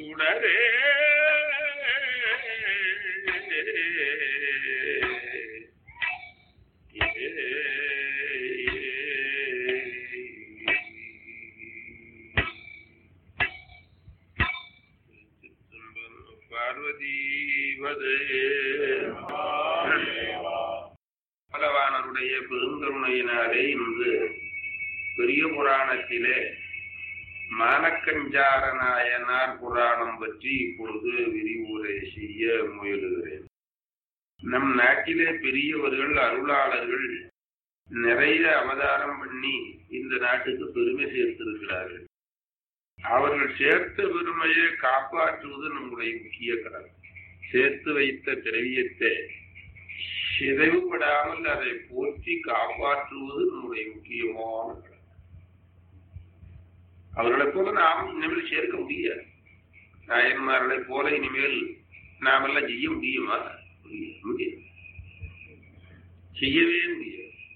சுடரே பார்வதி பலவானருடைய பெருங்கருணையினாலே இன்று பெரிய புராணத்திலே மானக்கஞ்சார நாயனார் புராணம் பற்றி இப்பொழுது விரிவுரை செய்ய முயலுகிறேன் நம் நாட்டிலே பெரியவர்கள் அருளாளர்கள் நிறைய அவதாரம் பண்ணி இந்த நாட்டுக்கு பெருமை சேர்த்திருக்கிறார்கள் அவர்கள் சேர்த்த பெருமையை காப்பாற்றுவது நம்முடைய முக்கிய கடமை சேர்த்து வைத்த திரவியத்தை சிதைவுபடாமல் அதை போற்றி காப்பாற்றுவது நம்முடைய முக்கியமான கடமை அவர்களை போல நாம் இனிமேல் சேர்க்க முடியாது நாயன்மார்களை போல இனிமேல் நாம் எல்லாம் செய்ய முடியுமா முடியாது செய்யவே முடியாது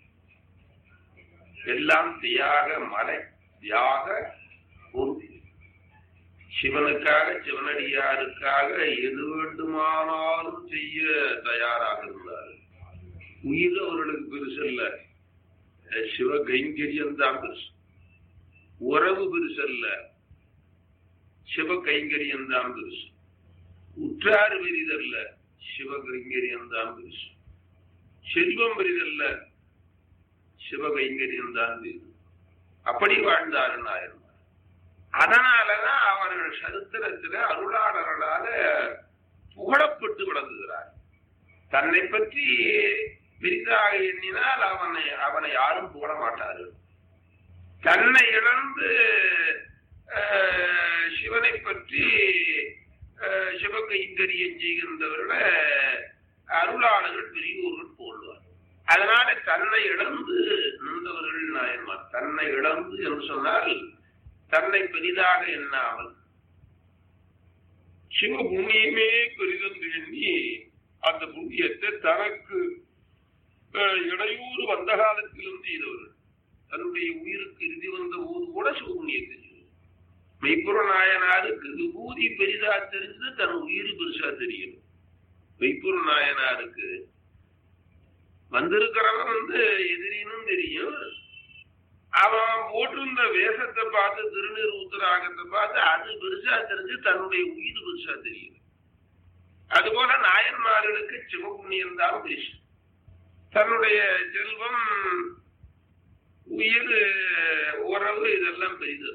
எல்லாம் தியாக மலை தியாக பொறுப்பு சிவனுக்காக சிவனடியாருக்காக எது வேண்டுமானாலும் செய்ய தயாராக இருந்தார் உயிர் அவர்களுக்கு பெருசு அல்ல சிவ கைங்கரியம் தான் பெருசு உறவு பெருசு அல்ல சிவ கைங்கரியம் தான் பெருசு உற்றாறு பெரிதல்ல சிவ கைங்கரியம் தான் பெருசு செல்வம் பெரிதல்ல சிவ கைங்கரியம் தான் பெரிது அப்படி வாழ்ந்தாரு நாயன்மார் அதனாலதான் அவர்கள் சரித்திரத்தில் அருளாளர்களால புகழப்பட்டு விளங்குகிறார் தன்னை பற்றி பெரிதாக எண்ணினால் அவனை அவனை யாரும் புகழ மாட்டார்கள் தன்னை இழந்து சிவனை பற்றி சிவகைங்கரியம் செய்கின்றவர்களை அருளாளர்கள் பெரியோர்கள் போடுவார் அதனால தன்னை இழந்து நின்றவர்கள் நாயன்மார் தன்னை இழந்து என்று சொன்னால் தன்னை பெரிதாக எண்ணாமல் சிவ புண்ணியமே பெரிதென்று எண்ணி அந்த புண்ணியத்தை தனக்கு இடையூறு வந்த காலத்திலும் செய்தவர்கள் தன்னுடைய உயிருக்கு இறுதி வந்த போது கூட சிவபுண்ணியத்தை மெய்ப்புற நாயனாருக்கு விபூதி பெரிதா தெரிஞ்சது தன் உயிர் பெருசா தெரியும் மெய்ப்புற நாயனாருக்கு வந்திருக்கிறவன் வந்து எதிரினும் தெரியும் அவன் போட்டிருந்த வேஷத்தை பார்த்து திருநீர் உத்தராகத்தை பார்த்து அது பெருசா தெரிஞ்சு தன்னுடைய உயிர் பெருசா தெரியும் அதுபோல நாயன்மார்களுக்கு சிவபுண்ணியம் தான் பெருசு தன்னுடைய செல்வம் உயிர் உறவு இதெல்லாம் பெரிது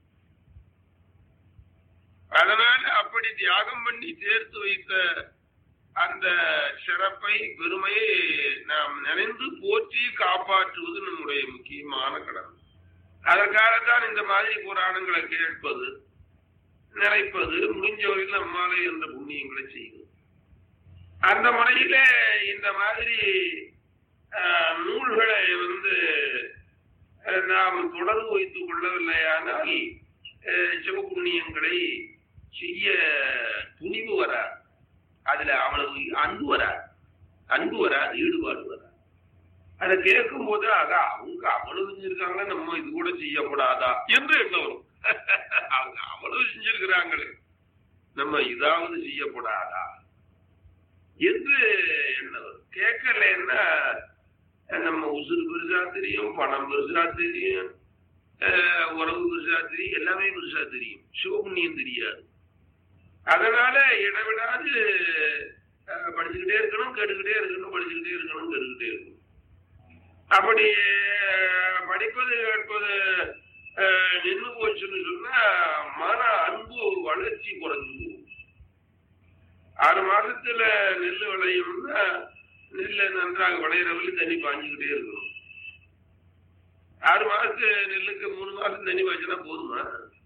அதனால அப்படி தியாகம் பண்ணி சேர்த்து வைத்த அந்த சிறப்பை பெருமையை நாம் நினைந்து போற்றி காப்பாற்றுவது நம்முடைய முக்கியமான கடமை அதற்காகத்தான் இந்த மாதிரி புராணங்களை கேட்பது நினைப்பது முடிஞ்ச வரையில் நம்மாலே என்ற புண்ணியங்களை செய்வது அந்த முறையில இந்த மாதிரி நூல்களை வந்து நாம் தொடர்பு வைத்துக் கொள்ளவில்லையானால் சிவபுண்ணியங்களை செய்ய துணிவு வராது அதுல அவ்வளவு அன்பு வராது அன்பு வராது ஈடுபாடு வராது அதை கேட்கும் போது ஆகா அவங்க அவ்வளவு செஞ்சிருக்காங்களே நம்ம இது கூட செய்யக்கூடாதா என்று என்ன வரும் அவங்க அவ்வளவு செஞ்சிருக்கிறாங்களே நம்ம இதாவது செய்யக்கூடாதா என்று என்ன வரும் கேட்கலன்னா நம்ம உசுறு பெருசா தெரியும் பணம் பெருசா தெரியும் உறவு பெருசா தெரியும் எல்லாமே பெருசா தெரியும் சிவபுண்ணியம் தெரியாது அதனால இடவிடாது படிச்சுக்கிட்டே இருக்கணும் கேட்டுக்கிட்டே இருக்கணும் படிச்சுக்கிட்டே இருக்கணும் கேட்டுக்கிட்டே இருக்கணும் அப்படி படிப்பது கேட்பது நின்று போச்சுன்னு சொன்னா மன அன்பு வளர்ச்சி குறைஞ்சு ஆறு மாசத்துல நெல் விளையும்னா நெல்லை நன்றாக விளையிறவங்க தண்ணி பாஞ்சுக்கிட்டே இருக்கணும் ஆறு மாசத்து நெல்லுக்கு மூணு மாசம் தண்ணி பாய்ச்சினா போதுமா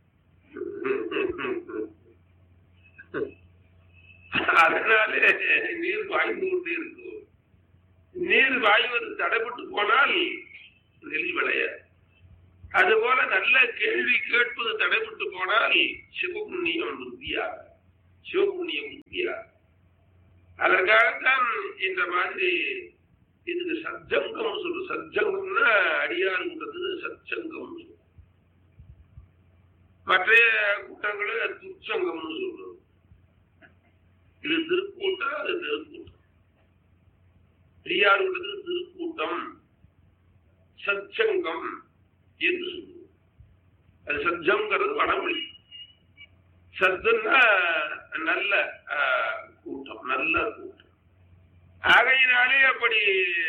அதனாலே நீர் பாய்ந்து கொண்டே இருக்கும் நீர் பாய்வது தடைப்பட்டு போனால் நெல் விளையாது அதுபோல நல்ல கேள்வி கேட்பது தடைப்பட்டு போனால் சிவபுண்ணியம் உறுதியாக சிவபுண்ணியம் உறுதியாக அதற்காகத்தான் இந்த மாதிரி இதுக்கு சத்சங்கம் சொல்லு சத்சங்கம்னா அடியாருங்கிறது சத்சங்கம் மற்ற கூட்டங்களை துச்சங்கம்னு சொல்றது இது திருக்கூட்டம் அது திருக்கூட்டம் பெரியார் கூட்டத்துக்கு திருக்கூட்டம் சச்சங்கம் என்று சொல்லுவோம் அது சச்சங்கிறது வடமொழி சத்துன்னா நல்ல ஆஹ், கூட்டம் நல்ல கூட்டம் ஆகையினாலே அப்படி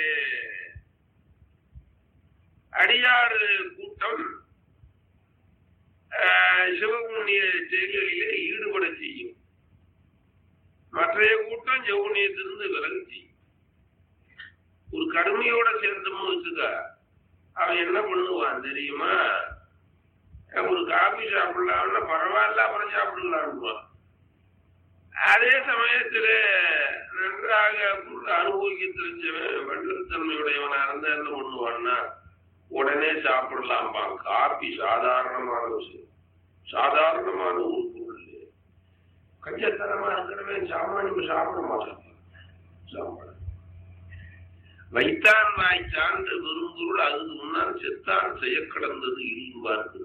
அடியார் கூட்டம் ஆஹ், சிவபுண்ணிய செயல்களிலே ஈடுபட செய்யும் மற்றைய கூட்டம் சிவபுண்ணியத்திலிருந்து விலகு செய்யும் ஒரு கடுமையோட சேர்ந்தோம்னு வச்சுக்க அவன் என்ன பண்ணுவான் தெரியுமா ஒரு காபி சாப்பிடலாம்னா பரவாயில்ல அப்புறம் சாப்பிடலான்னுவான் அதே சமயத்துல நன்றாக பொருள் அனுபவிக்க தெரிஞ்சவன் வள்ளத்தன்மையுடையவனா இருந்தா என்ன பண்ணுவான்னா உடனே சாப்பிடலாம்பா காபி சாதாரணமான விஷயம் சாதாரணமான ஒரு பொருள் கஞ்சத்தனமா இருக்கிறவன் சாமானியம் சாப்பிட மாட்டான் சாப்பிட வைத்தான் வாய் சார்ந்த பெரும்பொருள் அது முன்னால் செத்தான் செய்ய கடந்தது இரும்பார்க்கிறது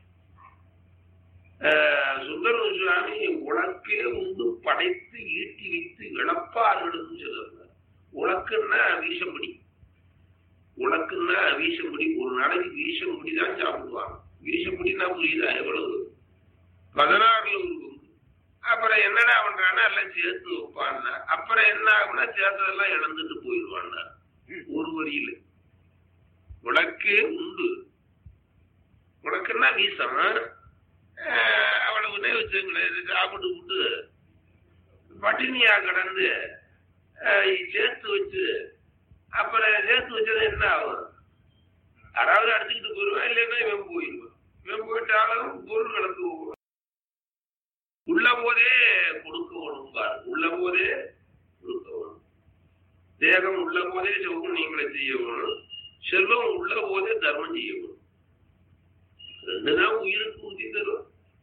சுந்தர சுவாமி உலக்கே உண்டு படைத்து ஈட்டி வைத்து இழப்பார்களும் சொல்லுறார் உலக்குன்னா வீசம்படி உலக்குன்னா வீசம்படி ஒரு நாளைக்கு வீசம்படி தான் சாப்பிடுவாங்க வீசம்படினா புரியுதா எவ்வளவு பதினாறுல ஒரு பங்கு அப்புறம் என்னடா பண்றான்னா எல்லாம் சேர்த்து வைப்பான்னா அப்புறம் என்ன ஆகும்னா சேர்த்ததெல்லாம் இழந்துட்டு போயிடுவான்னா ஒரு வரியில உனக்கு உண்டு உனக்குன்னா வீசம் ஆஹ் அவ்வளவுனே வச்சுங்களேன் சாப்பிட்டு விட்டு பட்டினியா கிடந்து ஆஹ் சேர்த்து வச்சு அப்புறம் சேர்த்து வச்சது என்ன ஆகும் யாராவது அடிச்சுக்கிட்டு போயிடுவான் இல்லைன்னா இவன் போயிடுவான் இவன் போயிட்டாலும் பொருள் கலந்து போவான் உள்ள போதே கொடுக்க வேணும் பாரு உள்ள போதே கொடுக்க வேணும் தேகம் உள்ள போதே செல்வம் நீங்களை செய்ய வேணும் செல்வம் உள்ள போதே தர்மம் செய்ய வேணும் ரெண்டுதான் உயிருக்கு ஊதி தரும்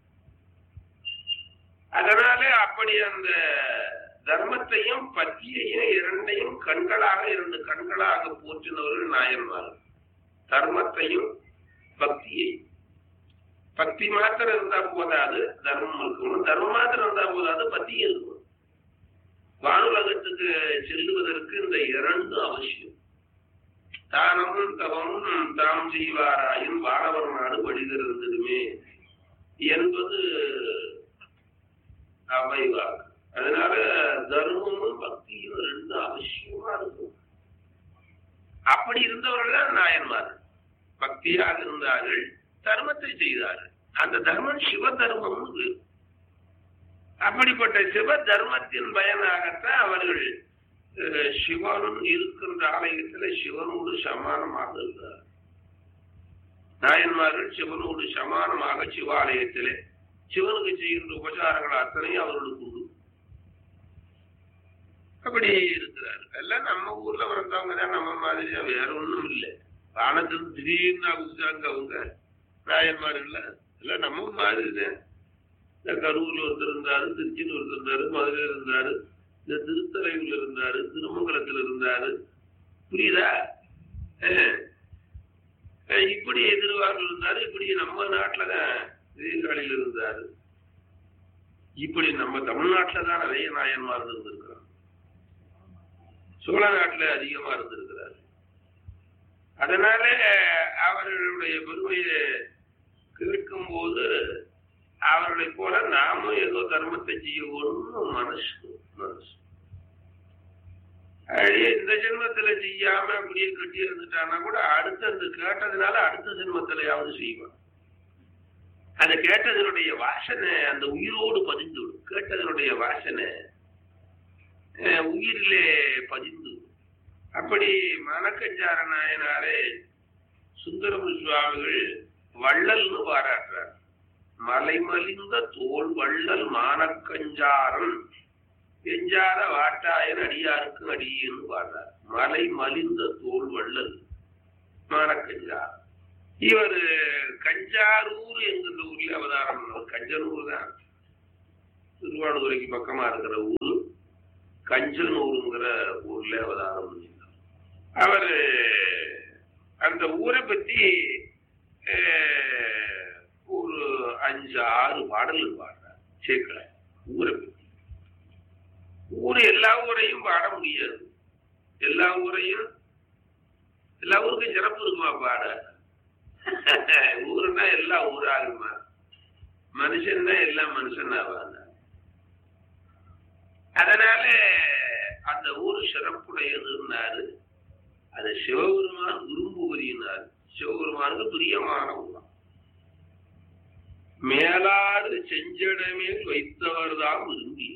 அதனாலே அப்படி அந்த தர்மத்தையும் பத்தியையும் இரண்டையும் கண்களாக இரண்டு கண்களாக போற்றினவர்கள் நாயன்மார்கள் தர்மத்தையும் பக்தியை பக்தி மாத்திரம் இருந்தா போதாது தர்மம் இருக்கணும் தர்மம் மாத்திரம் இருந்தா போதாது பக்தியும் இருக்கணும் வானுலகத்துக்கு செல்லுவதற்கு இந்த இரண்டு அவசியம் தானமும் தவமும் தாம் செய்வாராயின் வானவர் நாடு வழிதிருந்ததுமே என்பது அமைவாக அதனால தர்மமும் பக்தியும் ரெண்டு அவசியமா இருக்கும் அப்படி இருந்தவர்கள் தான் நாயன்மார்கள் பக்தியாக இருந்தார்கள் தர்மத்தை செய்தார்கள் அந்த தர்மம் சிவ தர்மம்னு பேரு. அப்படிப்பட்ட சிவ தர்மத்தின் பயனாகத்தான் அவர்கள் அஹ், சிவனும் இருக்கின்ற ஆலயத்துல சிவனோடு சமானமாக இருந்தார் நாயன்மார்கள் சிவனோடு சமானமாக சிவாலயத்திலே சிவனுக்கு செய்கின்ற உபச்சாரங்கள் அத்தனையும் அவர்களுக்கு உண்டு அப்படி இருக்கிறார் எல்லாம் நம்ம ஊர்ல வந்தவங்க தான் நம்ம மாதிரியா வேற ஒண்ணும் இல்லை வானத்தில் திடீர்னு குதிச்சாங்க அவங்க நாயன்மார்கள்ல எல்லாம் நம்ம மாதிரி தான் இந்த கரூர்ல ஒருத்தர் இருந்தாரு திருச்சியில் ஒருத்தர் இருந்தாரு மதுரையில் இருந்தாரு இந்த திருத்தலைவில் இருந்தாரு திருமங்கலத்தில் இருந்தாரு புரியுதா அஹ். அஹ் இப்படி திருவாரூர் இருந்தாரு இப்படி நம்ம நாட்டுல தான் சீர்காழியில் இருந்தாரு இப்படி நம்ம தமிழ்நாட்டுல தான் நிறைய நாயன்மார் இருந்திருக்கிறாங்க சோழ நாட்டுல அதிகமா இருந்திருக்கிறார் அதனால அவர்களுடைய பெருமையை கேட்கும் போது அவர்களை போல நாமும் ஏதோ தர்மத்தை செய்யணும்னு மனசு மனசு அழிய இந்த ஜென்மத்துல செய்யாம அப்படியே கட்டி இருந்துட்டானா கூட அடுத்த அந்த கேட்டதுனால அடுத்த ஜென்மத்திலையாவது செய்வான் அந்த கேட்டதனுடைய வாசனை அந்த உயிரோடு பதிந்து விடும் கேட்டதனுடைய வாசனை அஹ், உயிரிலே பதிந்து விடும். அப்படி மணக்கஞ்சார நாயனாரே சுந்தரமு சுவாமிகள் வள்ளல்னு பாராட்டுறார் மலைமலிந்த தோல் வள்ளல் மானக்கஞ்சாரன் எஞ்சாத வாட்டாயன் அடியாருக்கு அடியேன்னு பாடுறார் மலை மலிந்த தோல் வள்ளல் மானக்கஞ்சாரன் இவர் கஞ்சாரூர் என்கின்ற ஊர்ல அவதாரம் பண்ணவர் கஞ்சனூர் தான் திருவாரூரைக்கு பக்கமா இருக்கிற ஊர் கஞ்சனூருங்கிற ஊர்ல அவதாரம் பண்ணியிருந்தார் அவர் அந்த ஊரை பத்தி அஹ், ஒரு அஞ்சு ஆறு பாடல்கள் பாடுறார் சேர்க்கல ஊரை பத்தி ஊர் எல்லா ஊரையும் பாட முடியாது எல்லா ஊரையும் எல்லா ஊருக்கும் சிறப்பு இருக்குமா பாட ஊருன்னா எல்லா ஊராகுமா மனுஷன் தான் எல்லாம் மனுஷன் ஆவாங்க அதனால அந்த ஊர் சிறப்புடையதுன்னாரு அது சிவபெருமான் விரும்புவதினார் சிவபெருமானுக்கு பிரியமான ஊர் மேலாடு செஞ்சடமேல் வைத்தவர் தான் விரும்பி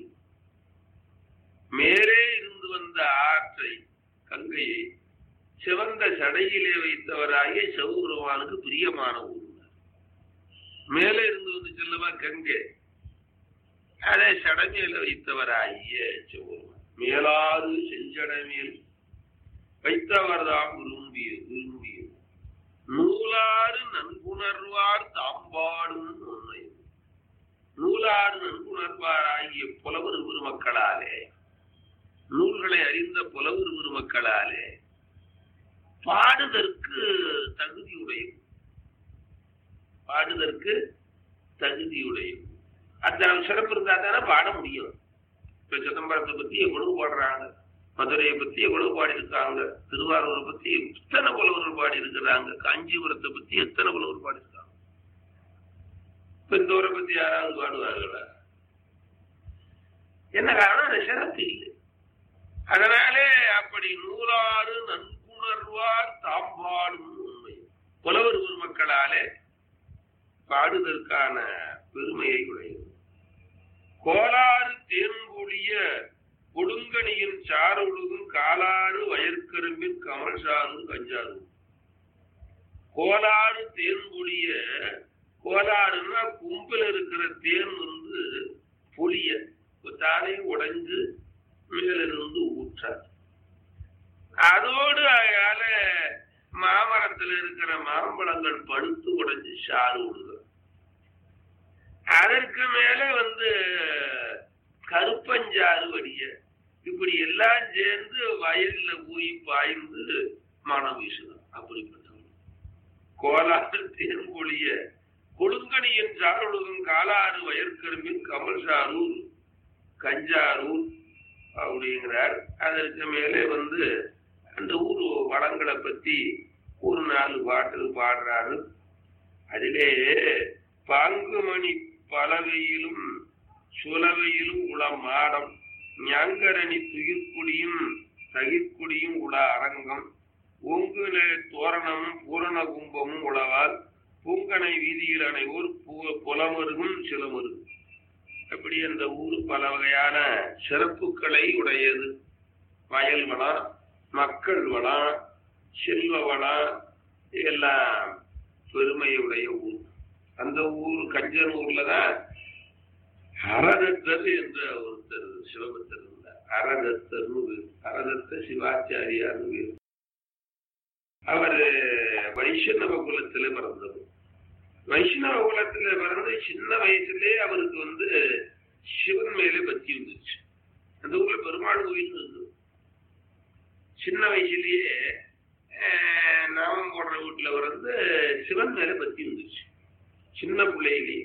மேலே இருந்து வந்த ஆற்றை கங்கையை சிவந்த சடையிலே வைத்தவராகிய சிவபெருமானுக்கு பிரியமான ஊர் மேலே இருந்து வந்து செல்லவா கங்கை அதை சடமேல வைத்தவராகிய சிவபெருமான் மேலாறு செஞ்சடமேல் வைத்தவர் தான் விரும்பிய விரும்பிய நூலாறு நன்குணர்வார் தாம்பாடும் உண்மை நூலாறு நன்குணர்வார் ஆகிய புலவர் பெருமக்களாலே நூல்களை அறிந்த புலவர் பெருமக்களாலே பாடுதற்கு தகுதியுடையது பாடுதற்கு தகுதியுடையது அந்த சிறப்பு இருந்தா தானே பாட முடியும் இப்ப சிதம்பரத்தை பத்தி எவ்வளவு பாடுறாங்க மதுரையை பத்தி எவ்வளவு பாடி இருக்காங்க திருவாரூரை பத்தி எத்தனை புலவர்கள் பாடி இருக்கிறாங்க காஞ்சிபுரத்தை பத்தி எத்தனை புலவர் பாடி இருக்காங்க இப்ப இந்த ஊரை பத்தி யாராவது பாடுவார்களா என்ன காரணம் அந்த சிறப்பு இல்லை அதனாலே அப்படி நூலாறு நன்குணர்வார் தாம்பாடும் உண்மை புலவர் பெருமக்களாலே பாடுதற்கான பெருமையை உடையது கோலாறு தேன்பொழிய கொடுங்கணியின் சாருழுகும் காலாறு வயற்கரும்பின் கமல் சாரும் கஞ்சாரும் கோலாறு தேன்பொழிய கோலாறுன்னா கும்பில் இருக்கிற தேன் வந்து பொழிய தானே உடைஞ்சு மேலிருந்து ஊற்ற அதோடு அதால மாமரத்தில் இருக்கிற மாம்பழங்கள் படுத்து உடைஞ்சு சாறு விடுது அதற்கு மேல வந்து கருப்பஞ்சாறு வடிய இப்படி எல்லாம் சேர்ந்து வயல்ல போய் பாய்ந்து மனம் வீசுது அப்படிப்பட்டவங்க கோலாறு தேன்பொழிய கொடுங்கணியின் சாருலகம் காலாறு வயற்கரும்பின் கமல் சாரூர் கஞ்சாரூர் அப்படிங்கிறார் அதற்கு மேலே வந்து அந்த ஊர் வளங்களை பத்தி ஒரு நாலு பாட்டு பாடுறாரு அதிலே பாங்குமணி பலவையிலும் சுலவையிலும் உள மாடம் ஞாங்கரணி துயிர்க்குடியும் தகிர்க்குடியும் உள அரங்கம் ஒங்குல தோரணமும் பூரண கும்பமும் உளவால் பூங்கனை வீதியில் அனைவோர் புலமருகும் சிலமருகும் அப்படி அந்த ஊர் பல வகையான சிறப்புகளை உடையது வயல் வளம் மக்கள் வளம் செல்வ வளம் எல்லாம் பெருமையுடைய ஊர் அந்த ஊர் கஞ்சனூர்ல தான் அரதத்தர் என்ற ஒருத்தர் சிவபக்தர் இருந்தார் அரதத்தர் அரதத்த சிவாச்சாரியார் அவர் வைஷ்ணவ குலத்துல பிறந்தவர் வைஷ்ணவ குலத்துல பிறந்து சின்ன வயசுலயே அவருக்கு வந்து சிவன் மேலே பக்தி வந்துச்சு அந்த ஊர்ல பெருமாள் கோயில் இருந்தது சின்ன வயசுலயே நாமம் போடுற வீட்டுல வந்து சிவன் மேல பக்தி வந்துச்சு சின்ன பிள்ளையிலேயே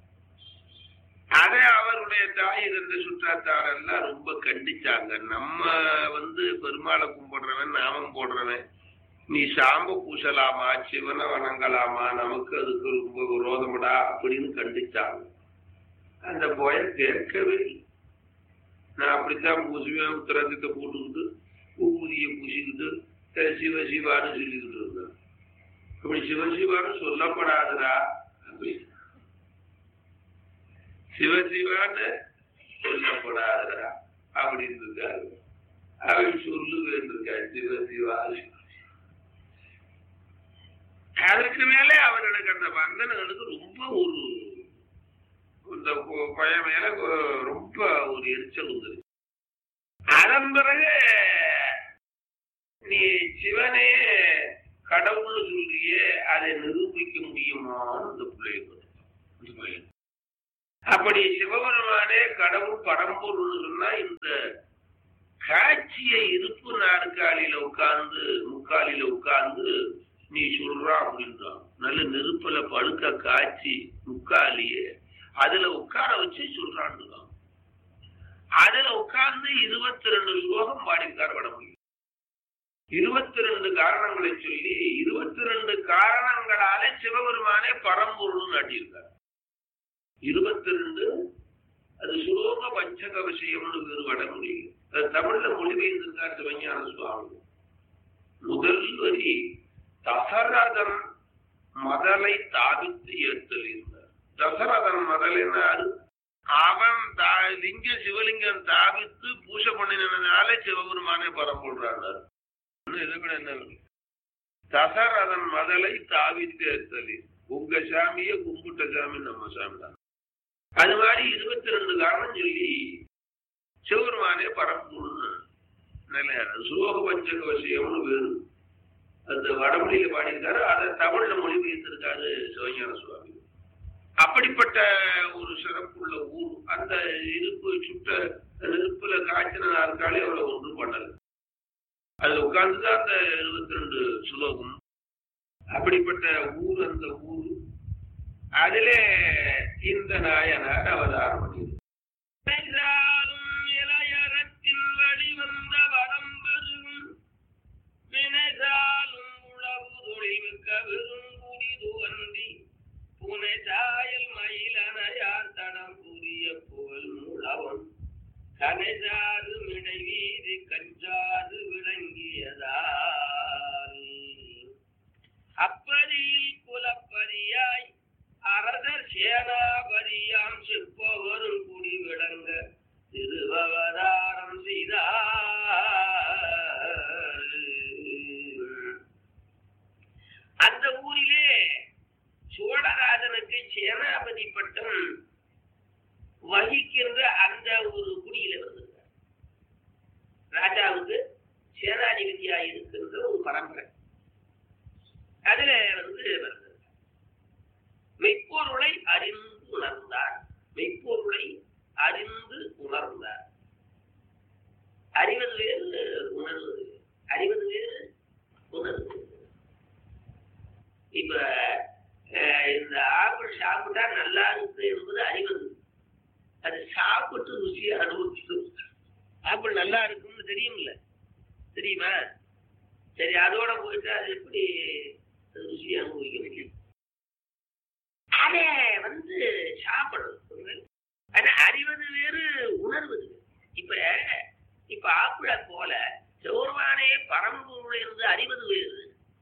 அதை அவருடைய தாய் இருந்த சுற்றாத்தாரெல்லாம் ரொம்ப கண்டிச்சாங்க நம்ம வந்து பெருமாளை கும்பிடுறவன் நாமம் போடுறவன் நீ சாம்ப பூசலாமா சிவனை வணங்கலாமா நமக்கு அதுக்கு ரொம்ப விரோதமடா அப்படின்னு கண்டிச்சாங்க அந்த போய கேட்கவே இல்லை நான் அப்படித்தான் பூசுவேன் உத்தரத்தை போட்டுக்கிட்டு ஊதிய பூசிக்கிட்டு சிவ சிவான்னு சொல்லிக்கிட்டு இருந்தேன் அப்படி சிவசிவான்னு சொல்லப்படாதுடா அப்படின்னு சிவசிவான்னு சொல்லப்படாதடா அப்படின்னு இருக்காரு அவன் சொல்லுவேன் இருக்கா சிவசிவா அதற்கு மேலே அவர்களுக்கு அந்த வந்தனங்களுக்கு ரொம்ப ஒரு இந்த பையன் மேல ரொம்ப ஒரு எரிச்சல் வந்துருக்கு அதன் பிறகு நீ சிவனே கடவுள்னு சொல்றியே அதை நிரூபிக்க முடியுமான்னு அந்த பிள்ளைய அந்த பையன் அப்படி சிவபெருமானே கடவுள் பரம்பொருள் சொன்னா இந்த காட்சியை இருப்பு நாற்காலியில உட்கார்ந்து முக்காலில உட்கார்ந்து நீ சொல்றா அப்படின்றான் நல்ல நெருப்புல பழுக்க காய்ச்சி முக்காலியே அதுல உட்கார வச்சு சொல்றான்னு அதுல உட்கார்ந்து இருபத்தி ரெண்டு ஸ்லோகம் பாடியிருக்கார் வடமொழி இருபத்தி ரெண்டு காரணங்களை சொல்லி இருபத்தி ரெண்டு காரணங்களால சிவபெருமானே பரம்பொருள் நாட்டியிருக்கார் இருபத்தி ரெண்டு அது சுலோக பஞ்சக விஷயம்னு வேறு வடமொழி அது தமிழ்ல மொழிபெயர்ந்திருக்கார் சிவஞான சுவாமி முதல் வரி தசரதன் மதலை தாவித்து ஏற்றல் இருந்தார் தசரதன் மதலினார் அவன் தா லிங்க சிவலிங்கம் தாவித்து பூஜை பண்ணினதுனால சிவபெருமானே பரம்பொழுறாரு இதை விட என்ன இருக்கு? தசரதன் மதலை தாவித்து ஏற்றல் உங்க சாமியை கும்பிட்ட சாமி நம்ம சாமி தான் அது மாதிரி இருபத்தி ரெண்டு காரணம் சொல்லி சிவபெருமானே பரம்பொருள்னு நிலையான சுலோக பஞ்சக விஷயம்னு வேறு அந்த வடமொழியில பாடியிருக்காரு அதை தமிழ்ல மொழிபெயர்த்திருக்காரு சிவஞான சுவாமி அப்படிப்பட்ட ஒரு சிறப்புள்ள ஊர் அந்த இருப்பு சுட்ட நெருப்புல காய்ச்சின நாற்காலி அவளை ஒன்றும் பண்ணல அதுல உட்கார்ந்துதான் அந்த இருபத்தி ரெண்டு சுலோகம் அப்படிப்பட்ட ஊர் அந்த ஊர் அதிலே இந்த நாயனார் அவதாரம் பண்ணியிருக்கார் என்றாலும் இளையரத்தில் வழிவந்த வடம்பெரும் வினைசாலும் உளவு தொழிவுக்க வெறுங்குடி துவந்தி புனைசாயல் மயிலனையார் தடம் புரிய புகழ் மூலவன் கனைசாது மிடை வீதி கஞ்சாது விளங்கியதால் அப்பதியில் குலப்பதியாய் அரசர் சேனாபதியாம் சிற்பவரும் குடி விளங்க திருவவதாரம் செய்தார் அந்த ஊரிலே சோழராஜனுக்கு சேனாபதி பட்டம் வகிக்கின்ற அந்த ஒரு குடியில வந்திருக்கார் ராஜாவுக்கு சேனாதிபதியா இருக்கின்ற ஒரு பரம்பரை அதுல வந்து வருது மெய்ப்பொருளை அறிந்து உணர்ந்தார் மெய்ப்பொருளை அறிந்து உணர்ந்தார் அறிவது வேறு உணர்வது வேறு அறிவது வேறு உணர்வது வேறு இப்ப அஹ், இந்த ஆப்பிள் சாப்பிட்டா நல்லா இருக்கு என்பது அறிவது அது சாப்பிட்டு ருசியை அனுபவிச்சு ஆப்பிள் நல்லா இருக்கும்னு தெரியும்ல தெரியுமா சரி அதோட போயிட்டு அது எப்படி ருசியை அனுபவிக்க முடியும் அதை வந்து சாப்பிடணும் ஆனா அறிவது வேறு உணர்வது வேறு. இப்ப இப்ப ஆப்பிளை போல சிவருமானே பரம்பொருள் இருந்து அறிவது வேறு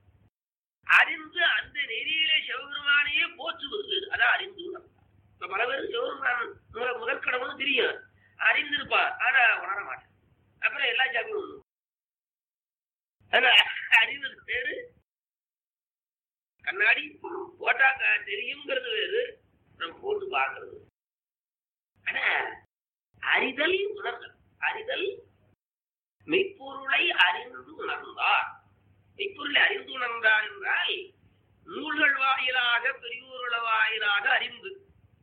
அறிந்து அந்த நெறியிலே சிவபெருமானையே போற்றுவது வேறு அதான் அறிந்து உணர்ந்தார். இப்ப பல பேர் சிவபெருமான் முதல் முதல் கடவுள்னு தெரியும் அறிந்திருப்பான் ஆனா உணர மாட்டான் அப்புறம் எல்லா சாப்பிடும் ஆனா அறிவது வேறு கண்ணாடி போட்டா க- தெரியுங்கிறது வேறு நம்ம போட்டு பார்க்கறது ஆனா அறிதல் உணர்தல் அறிதல் மெய்ப்பொருளை அறிந்து உணர்ந்தார் மெய்ப்பொருளை அறிந்து உணர்ந்தார் என்றால் நூல்கள் வாயிலாக பெரியோர்கள் வாயிலாக அறிந்து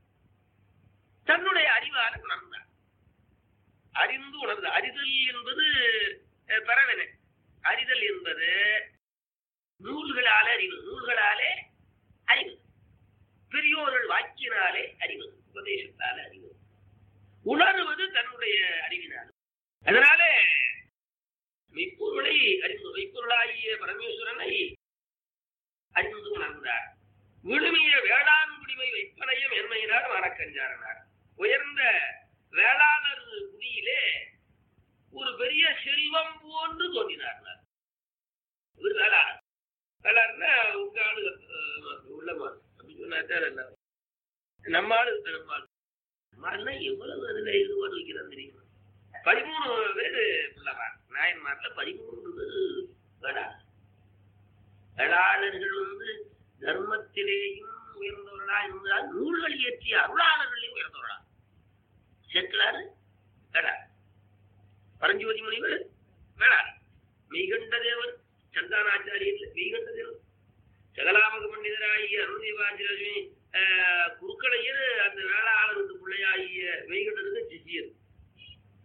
தன்னுடைய அறிவால உணர்ந்தார் அறிந்து உணர்ந்து அறிதல் என்பது அஹ், பரவன அறிதல் என்பது நூல்களாலே அறிவது நூல்களாலே அறிவது பெரியோர்கள் வாக்கினாலே அறிவது உபதேசத்தாலே அறிவது உணர்வது தன்னுடைய அறிவினால் அதனாலே மெய்ப்பொருளை அறிந்து மெய்ப்பொருளாகிய பரமேஸ்வரனை அறிந்து உணர்ந்தார் விழுமிய வேளாண் குடிமை வைப்பனையும் என்மையினார் மரக்கஞ்சாரனார் உயர்ந்த வேளாளர் குடியிலே ஒரு பெரிய செல்வம் போன்று தோன்றினார் இவர் வேளாளர் வேளாளர்னா உங்க ஆளு அஹ், உள்ள மாதிரி அப்படி சொன்னாதான் என்ன நம்ம ஆளு நம்ம ஆளு நம்ம ஆளுனா எவ்வளவு அதுல ஈடுபாடு வைக்கிறான் தெரியுமா பதிமூணு பேரு பிள்ளைவார் நாயன்மார்ல பதிமூன்று பேரு வேளாளர் வேளாளர்கள் வந்து தர்மத்திலேயும் உயர்ந்தவர்களா இருந்தால் நூல்கள் இயற்றிய அருளாளர்களையும் உயர்ந்தவர்களா சேர்க்கிறாரு வேளாளர் பரஞ்சோதி முனிவர் வேளாளர் மெய்கண்ட தேவர் சந்தானாச்சாரியர் மெய்கண்ட தேவர் சகலாமக பண்டிதராகிய அருள்தேவாஜி குருக்களையர் அந்த வேளாளருக்கு பிள்ளையாகிய மெய்கண்டருக்கு சிஷியர்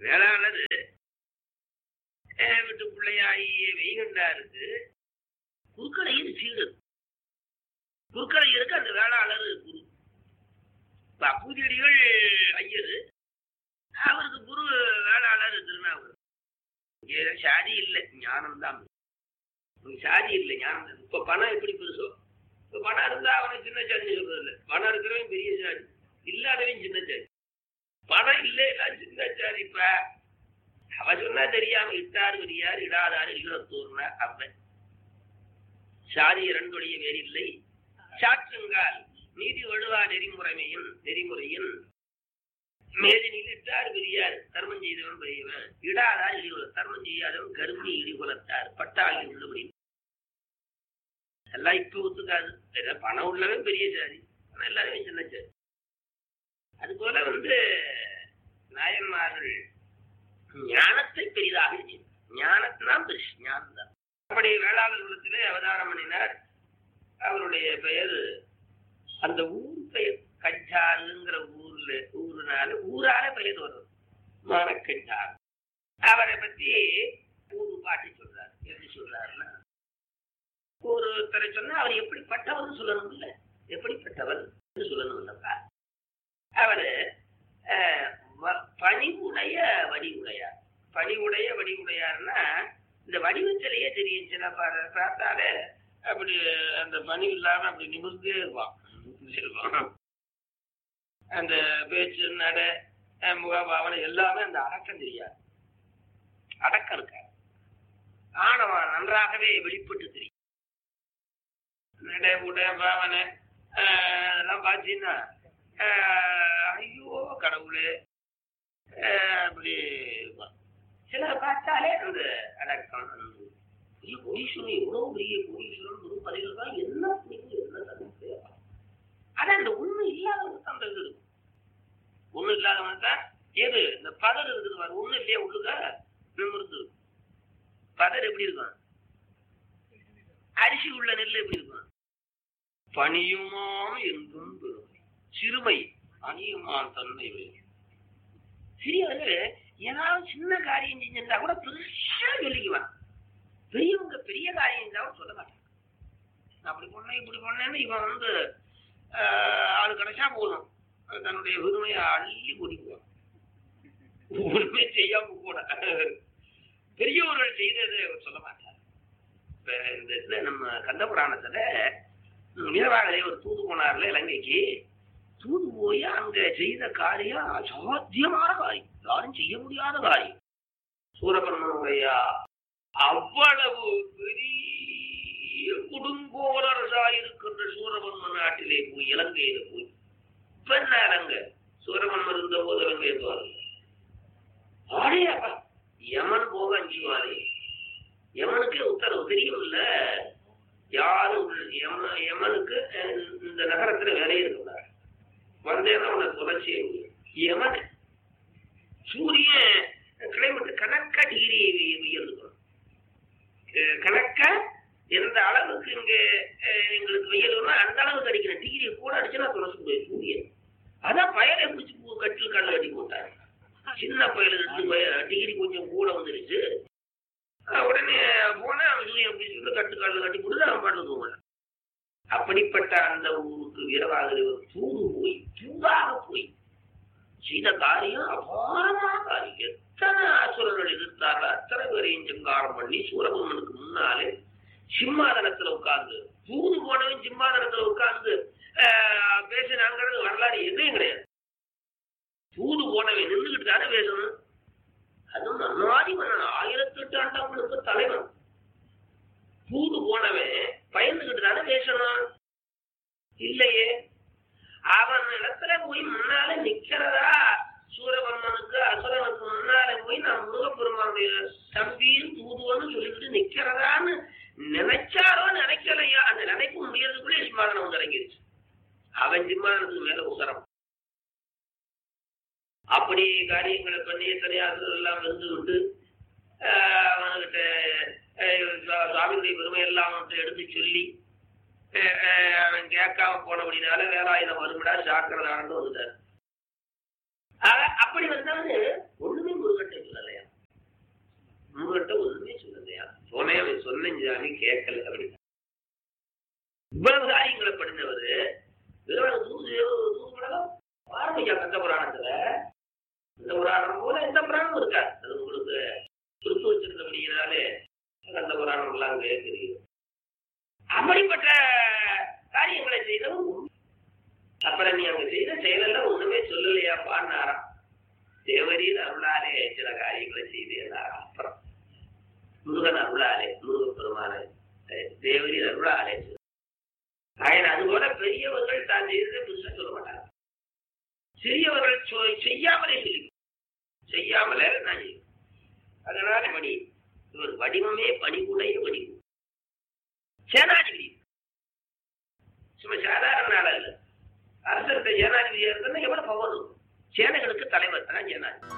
வேளாளர் அஹ், விட்டு பிள்ளையாகிய மெய்கண்டாருக்கு குறுக்கடையர் சீடர் குறுக்கடையருக்கு அந்த வேளாளர் குரு இப்ப அப்பூதியடிகள் ஐயர் அவருக்கு குரு வேளாளர் திருநாவூர் இங்க சாதி இல்லை ஞானம் தான் சாதி இல்லை ஞானம் தான். இப்ப பணம் எப்படி பெருசோ இப்ப பணம் இருந்தா அவனுக்கு சின்ன சாதி சொல்றது இல்லை பணம் இருக்கிறவன் பெரிய சாதி இல்லாதவன் சின்ன சாதி பணம் இல்லைன்னா சின்ன சாதி இப்ப அவ சொன்னா தெரியாம இட்டார் பெரியார் இடாதார் ஈழத்தூர்னா அவன் சாதி இரண்டுடைய வேறில்லை சாற்றுங்கால் நீதி வழுவா நெறிமுறைமையின் நெறிமுறையின் மேதினில் இட்டார் பெரியார் தர்மம் செய்தவன் பெரியவன் இடாதார் இழிவுல தர்மம் செய்யாதவன் கருமி இடிகுலத்தார் பட்டாளி உள்ளபடி எல்லாம் இப்ப ஒத்துக்காது ஏதோ பணம் உள்ளவன் பெரிய சாதி பணம் எல்லாரும் சின்ன சாதி அது போல வந்து நாயன்மார்கள் ஞானத்தை பெரிதாக செய்தார் ஞானத்தினால் பெருசு ஞானம் தான் அப்படி வேளாளர் குலத்திலே அவதாரம் பண்ணினார் அவருடைய பெயர் அந்த ஊர் பெயர் கஞ்சாருங்கிற ஊர்ல ஊருனால ஊரால பெயர் வரும் மானக்கஞ்சார் அவரை பத்தி ஊரு பாட்டி சொல்றாரு எப்படி சொல்றாருன்னா ஒருத்தரை சொன்னா அவர் எப்படிப்பட்டவர் சொல்லணும் இல்ல எப்படிப்பட்டவர் என்று சொல்லணும் இல்லப்பா அவரு அஹ், வ- பணிவுடைய வடிவுடையார் பணிவுடைய வடிவுடையார்னா இந்த வடிவத்திலேயே தெரியும் சில பா- பார்த்தாலே அப்படி அந்த பணி இல்லாம அப்படி நிமிர்ந்தே இருப்பான் நிமிர்ந்தே இருப்பான் அந்த பேச்சு நட அஹ், முகபாவனை எல்லாமே அந்த அடக்கம் தெரியாது அடக்கம் இருக்காது ஆணவம் நன்றாகவே வெளிப்பட்டு தெரியும் நட உட பாவனை அஹ், அதெல்லாம் பார்த்தீங்கன்னா அஹ், ஐயோ கடவுளே அஹ், அப்படி இருப்பான். சிலர் பார்த்தாலே அந்த அடக்கம் அந்த பெரிய கோடீஸ்வரன் எவ்வளவு பெரிய கோடீஸ்வரன் வெறும் பதிவில் தான் என்ன புண்ணியம், என்ன தகுதி ஆனா இந்த உண்மை இல்லாதவங்க தான் அந்த இது இருக்கும் ஒண்ணு இல்லாதவங்க தான் எது இந்த பதர் இருக்குது பாரு ஒண்ணு இல்லையா உள்ளுக நிமிர்ந்து இருக்கும் பதர் எப்படி இருக்கும் அரிசி உள்ள நெல் எப்படி இருக்கும் பணியுமாம் என்றும் பெருமை சிறுமை அணியுமான் தன்னை வேறு சிறியவர்கள் ஏதாவது சின்ன காரியம் செஞ்சிருந்தா கூட பெருசா சொல்லிக்குவான் பெரியவங்க பெரிய காரியம் செஞ்சா கூட சொல்ல மாட்டாங்க நான் அப்படி பண்ணேன் இப்படி பண்ணேன்னு இவன் வந்து ஆஹ், ஆளு கிடைச்சா போதும் தன்னுடைய பெருமையை அள்ளி குடிக்குவான் ஒண்ணுமே செய்யாம கூட பெரியவர்கள் செய்ததை அவர் சொல்ல மாட்டார் இப்ப இந்த இதுல நம்ம கந்த புராணத்துல வீரவாகலே ஒரு தூது போனார்ல இலங்கைக்கு தூது போய் அங்க செய்த காரியம் அசாத்தியமான காரியம் யாரும் செய்ய முடியாத காரியம் சூரபன்மனுடைய அவ்வளவு பெரிய கொடுங்கோலரசா இருக்கின்ற சூரபன்மன் நாட்டிலே போய் இலங்கையில போய் பெண்ண இலங்கை சூரபன்மன் இருந்த போது இலங்கை இருந்தவாரு ஆடையாப்பா யமன் போக அஞ்சுவாரு யமனுக்கு உத்தரவு தெரியும்ல யாரும் யம யமனுக்கு அஹ், இந்த நகரத்துல வேலையே இருக்கக்கூடாது வந்தேன்னா உன்னை தொடர்ச்சியே யமன் சூரியன் கிளைமேட் கணக்கா டிகிரி உயர்ந்துக்கணும் அஹ் கணக்கா எந்த அளவுக்கு இங்க அஹ், எங்களுக்கு வெயில் வருமோ அந்த அளவுக்கு அடிக்கிற டிகிரி கூட அடிச்சுன்னா துளசி போய் சூரியன் அதான் பயலை பிடிச்சி பூ கட்டில் கல்ல கட்டி போட்டாரு சின்ன பயல ரெண்டு பய டிகிரி கொஞ்சம் கூட வந்துருச்சு அஹ் உடனே போனா அவன் சூரியன் பிடிச்சி கட்டு கல்ல கட்டி போட்டு அவன் பாட்டு தூங்கினான் அப்படிப்பட்ட அந்த ஊருக்கு வீரவாகிறவர் தூது போய் தூதாக போய் செய்த காரியம் அபாரமான காரியம் எத்தனை அசுரர்கள் எதிர்த்தார்கள் அத்தனை பேரையும் சங்காரம் பண்ணி சூரபன்மனுக்கு முன்னாலே சிம்மாதனத்துல உட்கார்ந்து தூது போனவன் சிம்மாதனத்துல உட்கார்ந்து ஆஹ், பேசினாங்கிறது வரலாறு எதுவும் கிடையாது தூது போனவன் நின்றுகிட்டு தானே பேசணும் அதுவும் மன்னாதி மன்னன் ஆயிரத்தி எட்டு ஆண்டவங்களுக்கு தலைவன் தூது போனவன் பயந்துகிட்டு தானே பேசணும் இல்லையே அவன் இடத்துல போய் முன்னால நிக்கிறதா சூரபன்மனுக்கு அசுரனுக்கு முன்னால போய் நான் முருகப்பெருமானுடைய தம்பியும் தூதுவன்னு சொல்லிக்கிட்டு நிக்கிறதான்னு நினைச்சாரோ நினைக்கலையா அந்த நினைப்பு முடியறதுக்குள்ளே சிம்மாதனம் வந்து இறங்கிருச்சு அவன் சிம்மாதனத்துக்கு மேல உத்தரம் அப்படி காரியங்களை பண்ணி எத்தனையாசர்கள் எல்லாம் வந்து விட்டு ஆஹ், அவன்கிட்ட ஆஹ், சுவா- சுவாமியுடைய பெருமை எல்லாம் அவன்கிட்ட எடுத்து சொல்லி ஆஹ், ஆஹ், அவன் கேட்காம போனபடினால வேலாயுதம் வரும்டா ஜாக்கிரதான்னு வந்துட்டார் ஆக- அப்படி வந்தவரு ஒண்ணுமே முருகட்டை சொல்லலையா முருகட்ட ஒண்ணுமே சொல்லலையா சொன்னே அவன் சொன்னேன் கேட்கல அப்படி இவ்வளவு காரியங்களை பண்ணினவர் வெறும் தூது தூது படம் ஆரம்பிக்கா கந்த புராணத்துல இந்த புராணம் போல எந்த புராணமும் இருக்காது அது உங்களுக்கு கொடுத்து வச்சிருந்தபடியாலே கந்த புராணம் எல்லாம் அங்கே தெரியும் அப்படிப்பட்ட காரியங்களை செய்தவன் உண்டு. அப்புறம் நீ அங்க செய்த செயலெல்லாம் ஒண்ணுமே சொல்லலையா பாடினாராம் தேவரின் அருளாலே சில காரியங்களை செய்தேன் அப்புறம் முருகன் அருளாலே முருகன் பெருமான தேவரின் அருளாலே ஆயன் அதுபோல பெரியவர்கள் தான் செய்ததை புதுசா சொல்ல மாட்டாங்க சிறியவர்கள் சொ- செய்யாமலே சொல்லி செய்யாமலே நான் செய்வேன். அதனால மணி இவர் வடிவமே பணிவுடைய வடிவு சேனாதிபதி சும்மா சாதாரண ஆள் அல்ல அரசர்கிட்ட சேனாதிபதியா இருந்தா எவ்வளவு பவர் இருக்கும் சேனைகளுக்கு தலைவர் தான் சேனாதிபதி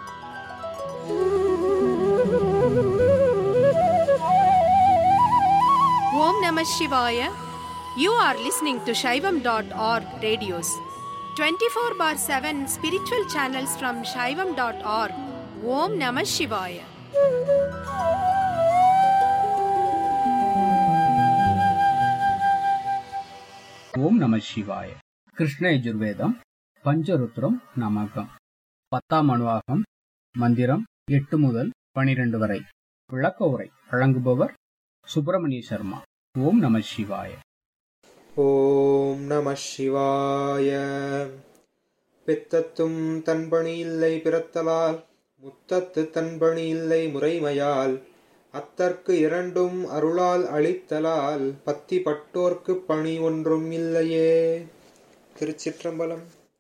Om Namah Shivaya. You are listening to Shaivam.org radios. 24 bar 7 spiritual channels from Shaivam.org. Om Namah Shivaya. ஓம் நம சிவாய கிருஷ்ண யஜுர்வேதம் பஞ்சருத்ரம் நமகம் பத்தாம் அணுவாகம் மந்திரம் எட்டு முதல் பனிரெண்டு வரை விளக்க உரை வழங்குபவர் சுப்பிரமணிய சர்மா ஓம் நம சிவாய ஓம் நம சிவாய பித்தத்தும் தன்பணி இல்லை பிறத்தலால் முத்தத்து தன்பணி இல்லை முறைமையால் அத்தற்கு இரண்டும் அருளால் அளித்தலால் பத்தி பட்டோர்க்கு பணி ஒன்றும் இல்லையே திருச்சிற்றம்பலம்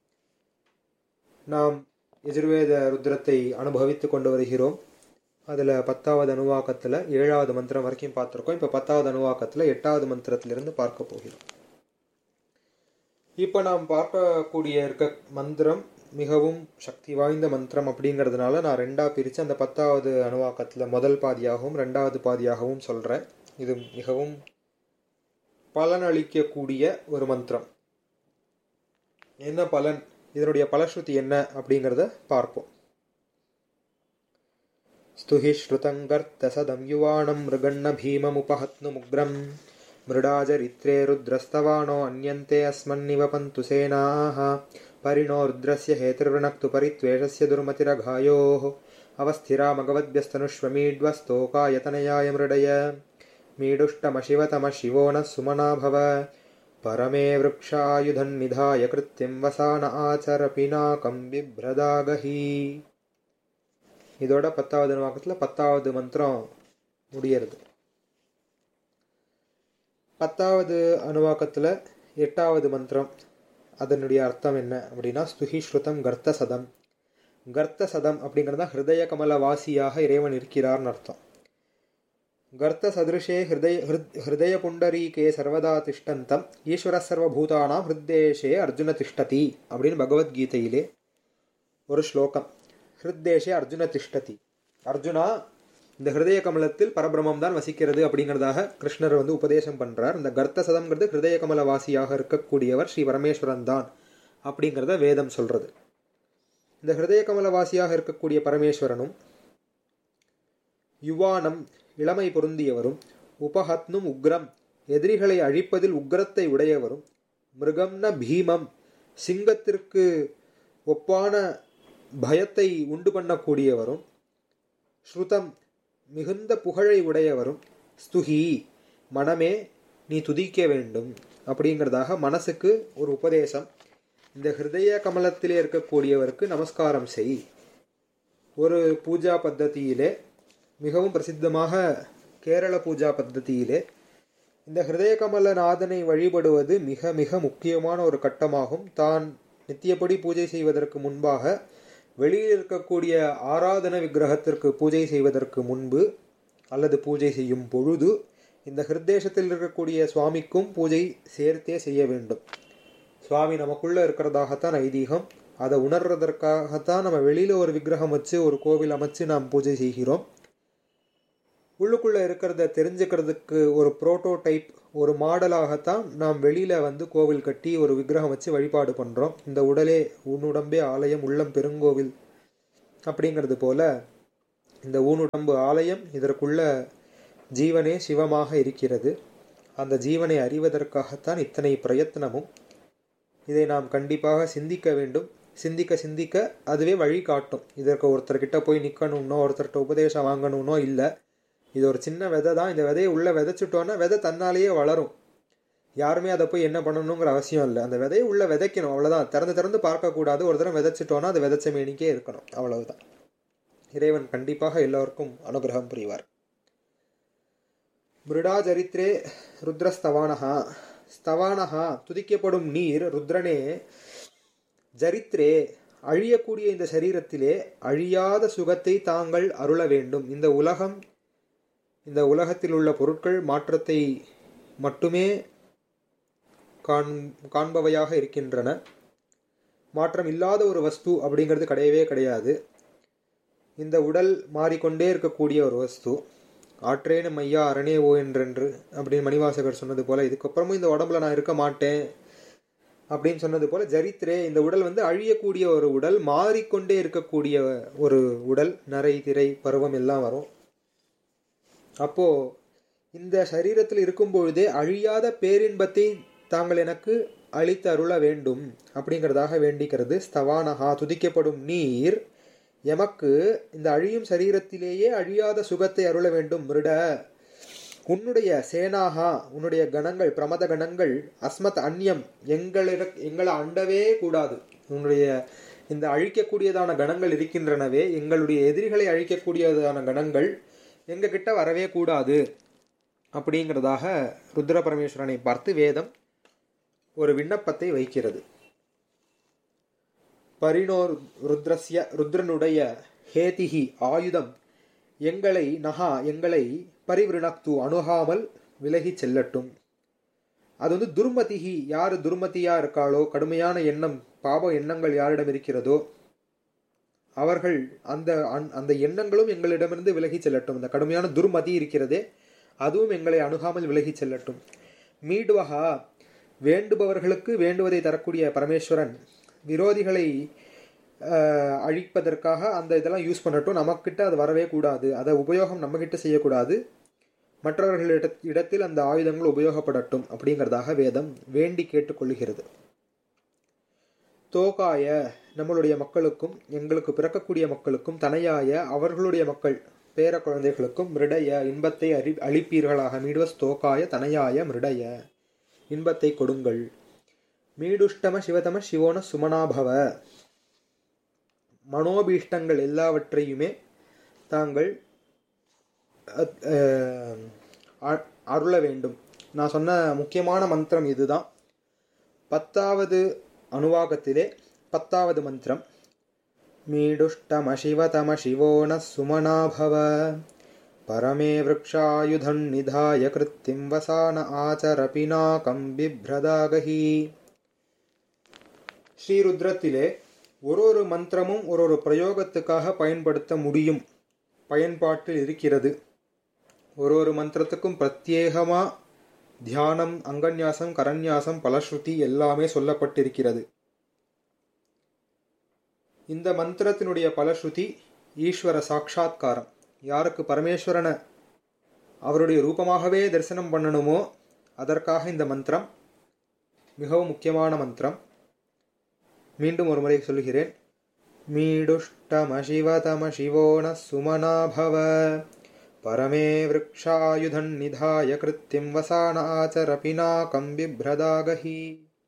நாம் எஜுர்வேத ருத்ரத்தை அனுபவித்துக் கொண்டு வருகிறோம் அதில் பத்தாவது அணுவாக்கத்தில் ஏழாவது மந்திரம் வரைக்கும் பார்த்துருக்கோம் இப்போ பத்தாவது அணுவாக்கத்தில் எட்டாவது மந்திரத்திலிருந்து பார்க்க போகிறோம் இப்போ நாம் பார்க்கக்கூடிய இருக்க மந்திரம் மிகவும் சக்தி வாய்ந்த மந்திரம் அப்படிங்கிறதுனால நான் ரெண்டாக பிரித்து அந்த பத்தாவது அணுவாக்கத்தில் முதல் பாதியாகவும் ரெண்டாவது பாதியாகவும் சொல்கிறேன் இது மிகவும் பலனளிக்கக்கூடிய ஒரு மந்திரம் என்ன பலன் இதனுடைய பலஸ்ருதி என்ன அப்படிங்கிறத பார்ப்போம் स्तुहि श्रुतङ्गर्तसदं युवाणं मृगण्ण भीममुपहत्नुमुग्रम् मृडाचरित्रे रुद्रस्तवाणो अन्यन्ते अस्मन्निवपन्तु सेनाः परिणो रुद्रस्य हेतुर्वृणक्तु परित्वेषस्य दुर्मतिरघायोः अवस्थिरामगवद्भ्यस्तनुष्वमीड्वस्तोकायतनयाय मृडय मीडुष्टमशिवतमशिवो नः सुमना भव परमे वृक्षायुधन्निधाय कृत्यं वसान आचर पिनाकं बिभ्रदागहि இதோட பத்தாவது வாக்கத்தில் பத்தாவது மந்திரம் முடியறது பத்தாவது அணுவாக்கத்தில் எட்டாவது மந்திரம் அதனுடைய அர்த்தம் என்ன அப்படின்னா ஸ்துஹி ஸ்ருதம் கர்த்த சதம் கர்த்த சதம் அப்படிங்கிறதா ஹிருதய கமல வாசியாக இறைவன் இருக்கிறார்னு அர்த்தம் கர்த்த சதிருஷே ஹிருதய ஹிருத் ஹிருதய புண்டரீகே சர்வதா திஷ்டந்தம் ஈஸ்வர சர்வபூதானாம் ஹிருத்தேஷே அர்ஜுன திஷ்டதி அப்படின்னு பகவத்கீதையிலே ஒரு ஸ்லோகம் ஹிருத்தேஷே அர்ஜுன திஷ்டதி அர்ஜுனா இந்த ஹிருதய கமலத்தில் பரபிரமம் தான் வசிக்கிறது அப்படிங்கிறதாக கிருஷ்ணர் வந்து உபதேசம் பண்றார் இந்த கர்த்த சதம்ங்கிறது ஹிருதய கமல வாசியாக இருக்கக்கூடியவர் ஸ்ரீ பரமேஸ்வரன் தான் அப்படிங்கிறத வேதம் சொல்றது இந்த ஹிருதய கமல வாசியாக இருக்கக்கூடிய பரமேஸ்வரனும் யுவானம் இளமை பொருந்தியவரும் உபஹத்னும் உக்ரம் எதிரிகளை அழிப்பதில் உக்ரத்தை உடையவரும் மிருகம்ன பீமம் சிங்கத்திற்கு ஒப்பான பயத்தை உண்டு பண்ணக்கூடியவரும் ஸ்ருதம் மிகுந்த புகழை உடையவரும் ஸ்துஹி மனமே நீ துதிக்க வேண்டும் அப்படிங்கிறதாக மனசுக்கு ஒரு உபதேசம் இந்த ஹிருதய கமலத்திலே இருக்கக்கூடியவருக்கு நமஸ்காரம் செய் ஒரு பூஜா பத்ததியிலே மிகவும் பிரசித்தமாக கேரள பூஜா பத்ததியிலே இந்த ஹிருதய கமல நாதனை வழிபடுவது மிக மிக முக்கியமான ஒரு கட்டமாகும் தான் நித்தியப்படி பூஜை செய்வதற்கு முன்பாக வெளியில் இருக்கக்கூடிய ஆராதன விக்கிரகத்திற்கு பூஜை செய்வதற்கு முன்பு அல்லது பூஜை செய்யும் பொழுது இந்த ஹிருத்தேசத்தில் இருக்கக்கூடிய சுவாமிக்கும் பூஜை சேர்த்தே செய்ய வேண்டும் சுவாமி நமக்குள்ள இருக்கிறதாகத்தான் ஐதீகம் அதை உணர்றதற்காகத்தான் நம்ம வெளியில ஒரு விக்கிரகம் வச்சு ஒரு கோவில் அமைச்சு நாம் பூஜை செய்கிறோம் உள்ளுக்குள்ள இருக்கிறத தெரிஞ்சுக்கிறதுக்கு ஒரு புரோட்டோடைப் ஒரு மாடலாகத்தான் நாம் வெளியில வந்து கோவில் கட்டி ஒரு விக்கிரகம் வச்சு வழிபாடு பண்றோம் இந்த உடலே உன்னுடம்பே ஆலயம் உள்ளம் பெருங்கோவில் அப்படிங்கிறது போல இந்த ஊனுடம்பு ஆலயம் இதற்குள்ள ஜீவனே சிவமாக இருக்கிறது அந்த ஜீவனை அறிவதற்காகத்தான் இத்தனை பிரயத்னமும் இதை நாம் கண்டிப்பாக சிந்திக்க வேண்டும் சிந்திக்க சிந்திக்க அதுவே வழி காட்டும் இதற்கு ஒருத்தர்கிட்ட போய் நிற்கணும்னோ ஒருத்தர்கிட்ட உபதேசம் வாங்கணும்னோ இல்லை இது ஒரு சின்ன விதை தான் இந்த விதையை உள்ளே விதைச்சிட்டோன்னா விதை தன்னாலேயே வளரும் யாருமே அதை போய் என்ன பண்ணணுங்கிற அவசியம் இல்லை அந்த விதையை உள்ளே விதைக்கணும் அவ்வளோதான் திறந்து திறந்து பார்க்கக்கூடாது ஒரு தடவை விதைச்சிட்டோன்னா அது விதைச்ச மேனிக்கே இருக்கணும் அவ்வளவுதான் இறைவன் கண்டிப்பாக எல்லோருக்கும் அனுகிரகம் புரிவார் மிருடா சரித்திரே ருத்ரஸ்தவானஹா ஸ்தவானஹா துதிக்கப்படும் நீர் ருத்ரனே ஜரித்ரே அழியக்கூடிய இந்த சரீரத்திலே அழியாத சுகத்தை தாங்கள் அருள வேண்டும் இந்த உலகம் இந்த உலகத்தில் உள்ள பொருட்கள் மாற்றத்தை மட்டுமே காண் காண்பவையாக இருக்கின்றன மாற்றம் இல்லாத ஒரு வஸ்து அப்படிங்கிறது கிடையவே கிடையாது இந்த உடல் மாறிக்கொண்டே இருக்கக்கூடிய ஒரு வஸ்து ஆற்றேன மையா அரணே ஓ என்றென்று அப்படின்னு மணிவாசகர் சொன்னது போல இதுக்கப்புறமும் இந்த உடம்புல நான் இருக்க மாட்டேன் அப்படின்னு சொன்னது போல ஜரித்திரே இந்த உடல் வந்து அழியக்கூடிய ஒரு உடல் மாறிக்கொண்டே இருக்கக்கூடிய ஒரு உடல் நரை திரை பருவம் எல்லாம் வரும் அப்போ இந்த சரீரத்தில் இருக்கும் பொழுதே அழியாத பேரின்பத்தை தாங்கள் எனக்கு அளித்து அருள வேண்டும் அப்படிங்கிறதாக வேண்டிக்கிறது ஸ்தவானஹா துதிக்கப்படும் நீர் எமக்கு இந்த அழியும் சரீரத்திலேயே அழியாத சுகத்தை அருள வேண்டும் மிருட உன்னுடைய சேனாகா உன்னுடைய கணங்கள் பிரமத கணங்கள் அஸ்மத் அந்நியம் எங்களிட எங்களை அண்டவே கூடாது உன்னுடைய இந்த அழிக்கக்கூடியதான கணங்கள் இருக்கின்றனவே எங்களுடைய எதிரிகளை அழிக்கக்கூடியதான கணங்கள் எங்க கிட்ட வரவே கூடாது அப்படிங்கிறதாக ருத்ர பரமேஸ்வரனை பார்த்து வேதம் ஒரு விண்ணப்பத்தை வைக்கிறது பரிணோ ருத்ரஸ்ய ருத்ரனுடைய ஹேதிஹி ஆயுதம் எங்களை நகா எங்களை பரிவிருணக்து அணுகாமல் விலகி செல்லட்டும் அது வந்து துர்மதிகி யார் துர்மதியா இருக்காளோ கடுமையான எண்ணம் பாப எண்ணங்கள் யாரிடம் இருக்கிறதோ அவர்கள் அந்த அந்த எண்ணங்களும் எங்களிடமிருந்து விலகி செல்லட்டும் அந்த கடுமையான துர்மதி இருக்கிறதே அதுவும் எங்களை அணுகாமல் விலகி செல்லட்டும் மீடுவகா வேண்டுபவர்களுக்கு வேண்டுவதை தரக்கூடிய பரமேஸ்வரன் விரோதிகளை அழிப்பதற்காக அந்த இதெல்லாம் யூஸ் பண்ணட்டும் நமக்கிட்ட அது வரவே கூடாது அதை உபயோகம் நம்மக்கிட்ட செய்யக்கூடாது மற்றவர்களிட இடத்தில் அந்த ஆயுதங்கள் உபயோகப்படட்டும் அப்படிங்கிறதாக வேதம் வேண்டி கேட்டுக்கொள்கிறது தோகாய நம்மளுடைய மக்களுக்கும் எங்களுக்கு பிறக்கக்கூடிய மக்களுக்கும் தனையாய அவர்களுடைய மக்கள் பேர குழந்தைகளுக்கும் மிருடைய இன்பத்தை அறி அளிப்பீர்களாக மீடுவஸ் தோகாய தனையாய மிருடைய இன்பத்தை கொடுங்கள் மீடுஷ்டம சிவதம சிவோன சுமனாபவ மனோபீஷ்டங்கள் எல்லாவற்றையுமே தாங்கள் அருள வேண்டும் நான் சொன்ன முக்கியமான மந்திரம் இதுதான் பத்தாவது அணுவாகத்திலே பத்தாவது மந்திரம் மீடுஷ்டம சிவதம சிவோன சுமனாபவ பரமே விரக்ஷாயுதன் நிதாய கிருத்திம் வசான ஆச்சரபினாகம் பிப்ரதாகஹி ஸ்ரீருத்ரத்திலே ஒரு ஒரு மந்திரமும் ஒரு ஒரு பிரயோகத்துக்காக பயன்படுத்த முடியும் பயன்பாட்டில் இருக்கிறது ஒரு ஒரு மந்திரத்துக்கும் பிரத்யேகமா தியானம் அங்கன்யாசம் கரன்யாசம் பலஸ்ருதி எல்லாமே சொல்லப்பட்டிருக்கிறது இந்த மந்திரத்தினுடைய பலஸ்ருதி ஈஸ்வர சாட்சா்காரம் யாருக்கு பரமேஸ்வரனை அவருடைய ரூபமாகவே தரிசனம் பண்ணணுமோ அதற்காக இந்த மந்திரம் மிகவும் முக்கியமான மந்திரம் மீண்டும் ஒரு முறை சொல்கிறேன் மீடுஷ்டம சிவதம சிவோன சுமனாபவ பரமே விரக்ஷாயுதன் நிதாய கிருத்திம் வசான ஆச்சரபினாகம் பிப்ரதாகஹி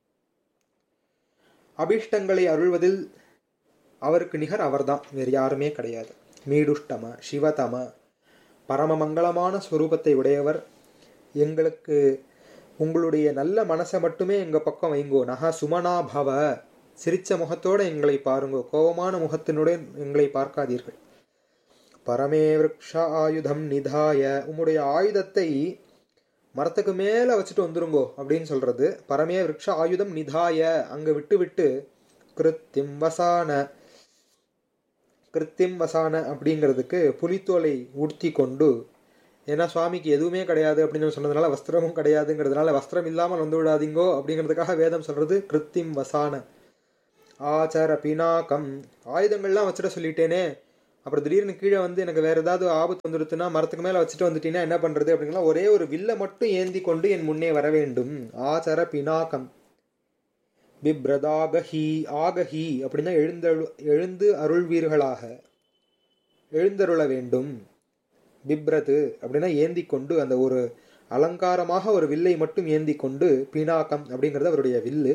அபிஷ்டங்களை அருள்வதில் அவருக்கு நிகர் அவர்தான் வேறு யாருமே கிடையாது மீடுஷ்டம சிவதம பரமமங்களமான ஸ்வரூபத்தை உடையவர் எங்களுக்கு உங்களுடைய நல்ல மனசை மட்டுமே எங்கள் பக்கம் வைங்கோ நகா சுமனா பவ சிரிச்ச முகத்தோடு எங்களை பாருங்கோ கோபமான முகத்தினுடன் எங்களை பார்க்காதீர்கள் பரமே விரக்ஷ ஆயுதம் நிதாய உம்முடைய ஆயுதத்தை மரத்துக்கு மேலே வச்சுட்டு வந்துருங்கோ அப்படின்னு சொல்றது பரமே விரக்ஷ ஆயுதம் நிதாய அங்கே விட்டு விட்டு கிருத்திம் வசான கிருத்திம் வசான அப்படிங்கிறதுக்கு புலித்தோலை உடுத்தி கொண்டு ஏன்னா சுவாமிக்கு எதுவுமே கிடையாது அப்படின்னு சொன்னதுனால வஸ்திரமும் கிடையாதுங்கிறதுனால வஸ்திரம் இல்லாமல் வந்து விடாதீங்கோ அப்படிங்கிறதுக்காக வேதம் சொல்றது கிருத்திம் வசான ஆச்சர பினாக்கம் ஆயுதங்கள்லாம் வச்சிட சொல்லிட்டேனே அப்புறம் திடீர்னு கீழே வந்து எனக்கு வேற ஏதாவது ஆபத்து வந்துடுத்துன்னா மரத்துக்கு மேல வச்சுட்டு வந்துட்டீங்கன்னா என்ன பண்றது அப்படின்னா ஒரே ஒரு வில்ல மட்டும் ஏந்தி கொண்டு என் முன்னே வர வேண்டும் ஆச்சர பினாகம் பிப்ரதாகஹி ஆகஹி அப்படின்னா எழுந்தரு எழுந்து அருள்வீர்களாக எழுந்தருள வேண்டும் பிப்ரது அப்படின்னா ஏந்தி கொண்டு அந்த ஒரு அலங்காரமாக ஒரு வில்லை மட்டும் ஏந்தி கொண்டு பினாக்கம் அப்படிங்கிறது அவருடைய வில்லு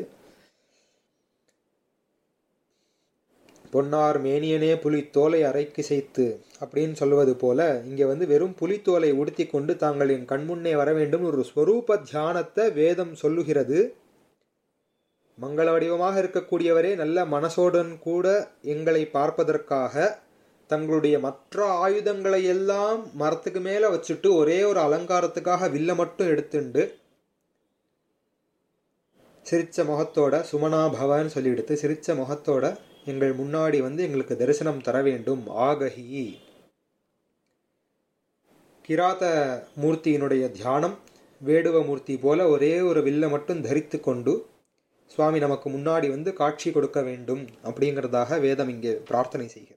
பொன்னார் மேனியனே புலி தோலை அரைக்கு செய்து அப்படின்னு சொல்லுவது போல இங்க வந்து வெறும் புலித்தோலை உடுத்தி கொண்டு தாங்களின் கண்முன்னே வர வேண்டும் ஒரு ஸ்வரூப தியானத்தை வேதம் சொல்லுகிறது மங்கள வடிவமாக இருக்கக்கூடியவரே நல்ல மனசோடன் கூட எங்களை பார்ப்பதற்காக தங்களுடைய மற்ற ஆயுதங்களை எல்லாம் மரத்துக்கு மேல வச்சுட்டு ஒரே ஒரு அலங்காரத்துக்காக வில்ல மட்டும் எடுத்துண்டு சிரிச்ச முகத்தோட சுமனா பவன்னு சொல்லி எடுத்து சிரிச்ச முகத்தோட எங்கள் முன்னாடி வந்து எங்களுக்கு தரிசனம் தர வேண்டும் ஆகஹி கிராத மூர்த்தியினுடைய தியானம் வேடுவ மூர்த்தி போல ஒரே ஒரு வில்ல மட்டும் தரித்து கொண்டு சுவாமி நமக்கு முன்னாடி வந்து காட்சி கொடுக்க வேண்டும் அப்படிங்கிறதாக வேதம் இங்கே பிரார்த்தனை செய்கிறது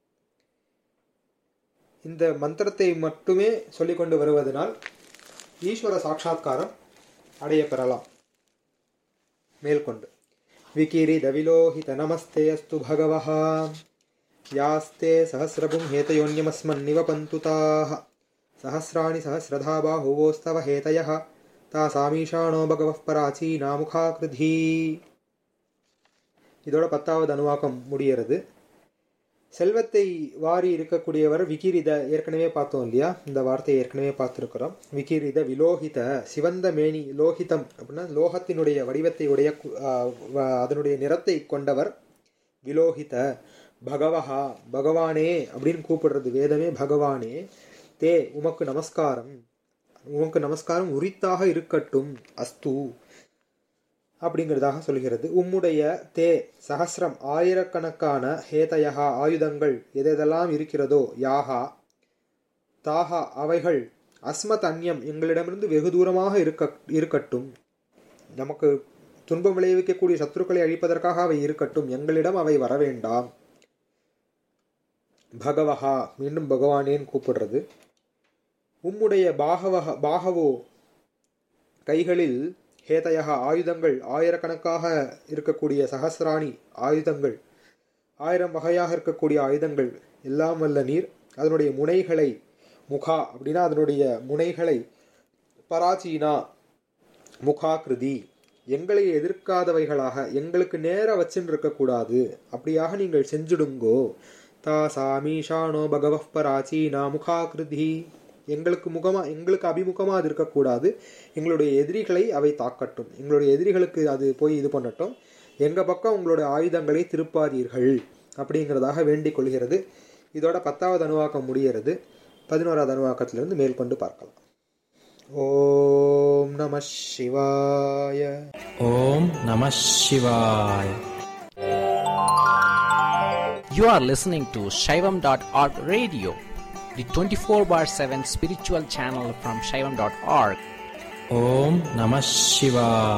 இந்த மந்திரத்தை மட்டுமே சொல்லிக்கொண்டு வருவதனால் ஈஸ்வர சாட்சா்காரம் அடைய பெறலாம் மேற்கொண்டு विकिरिदविलोहित नमस्ते अस्तु भगवः यास्ते सहस्रपुं हेतयोन्यमस्मन्निवपन्तु ताः सहस्राणि सहस्रधा बाहुवोस्तव हेतयः तासामीशाणो भगवः पराचीनामुखाकृधी இதோட பத்தாவது அணுவாக்கம் முடிகிறது செல்வத்தை வாரி இருக்கக்கூடியவர் விகிரித ஏற்கனவே பார்த்தோம் இல்லையா இந்த வார்த்தையை ஏற்கனவே பார்த்துருக்கிறோம் விகிரித விலோகித சிவந்த மேனி லோகிதம் அப்படின்னா லோகத்தினுடைய வடிவத்தை உடைய கு- ஆ, வ- அதனுடைய நிறத்தை கொண்டவர் விலோகித பகவஹா பகவானே அப்படின்னு கூப்பிடுறது வேதமே பகவானே தே உமக்கு நமஸ்காரம் உமக்கு நமஸ்காரம் உரித்தாக இருக்கட்டும் அஸ்து அப்படிங்கிறதாக சொல்கிறது உம்முடைய தே சஹஸ்ரம் ஆயிரக்கணக்கான ஹேதயகா ஆயுதங்கள் எதெதெல்லாம் இருக்கிறதோ யாகா தாகா அவைகள் அஸ்மத் அந்யம் எங்களிடமிருந்து வெகு தூரமாக இருக்க இருக்கட்டும் நமக்கு துன்பம் விளைவிக்கக்கூடிய சத்துருக்களை அழிப்பதற்காக அவை இருக்கட்டும் எங்களிடம் அவை வர வேண்டாம் பகவஹா மீண்டும் பகவானேன்னு கூப்பிடுறது உம்முடைய பாகவக பாகவோ கைகளில் ஹேதயக ஆயுதங்கள் ஆயிரக்கணக்காக இருக்கக்கூடிய சஹஸ்ராணி ஆயுதங்கள் ஆயிரம் வகையாக இருக்கக்கூடிய ஆயுதங்கள் எல்லாம் வல்ல நீர் அதனுடைய முனைகளை முகா அப்படின்னா அதனுடைய முனைகளை பராச்சீனா முகாகிருதி எங்களை எதிர்க்காதவைகளாக எங்களுக்கு நேர வச்சுன்னு இருக்கக்கூடாது அப்படியாக நீங்கள் செஞ்சுடுங்கோ தா சாமீஷானோ பகவப் பராச்சீனா முகாகிருதி எங்களுக்கு முகமா எங்களுக்கு அபிமுகமாக அது இருக்கக்கூடாது எங்களுடைய எதிரிகளை அவை தாக்கட்டும் எங்களுடைய எதிரிகளுக்கு அது போய் இது பண்ணட்டும் எங்கள் பக்கம் உங்களுடைய ஆயுதங்களை திருப்பாதீர்கள் அப்படிங்கிறதாக வேண்டிக் கொள்கிறது இதோட பத்தாவது அணுவாக்கம் முடிகிறது பதினோராவது அணுவாக்கத்திலிருந்து மேற்கொண்டு பார்க்கலாம் ஓம் நம சிவாய Om Namah Shivaya. You are listening to Shaivam.org radio, the 24 bar 7 spiritual channel from Shaivam.org. Om Namah Shivaya.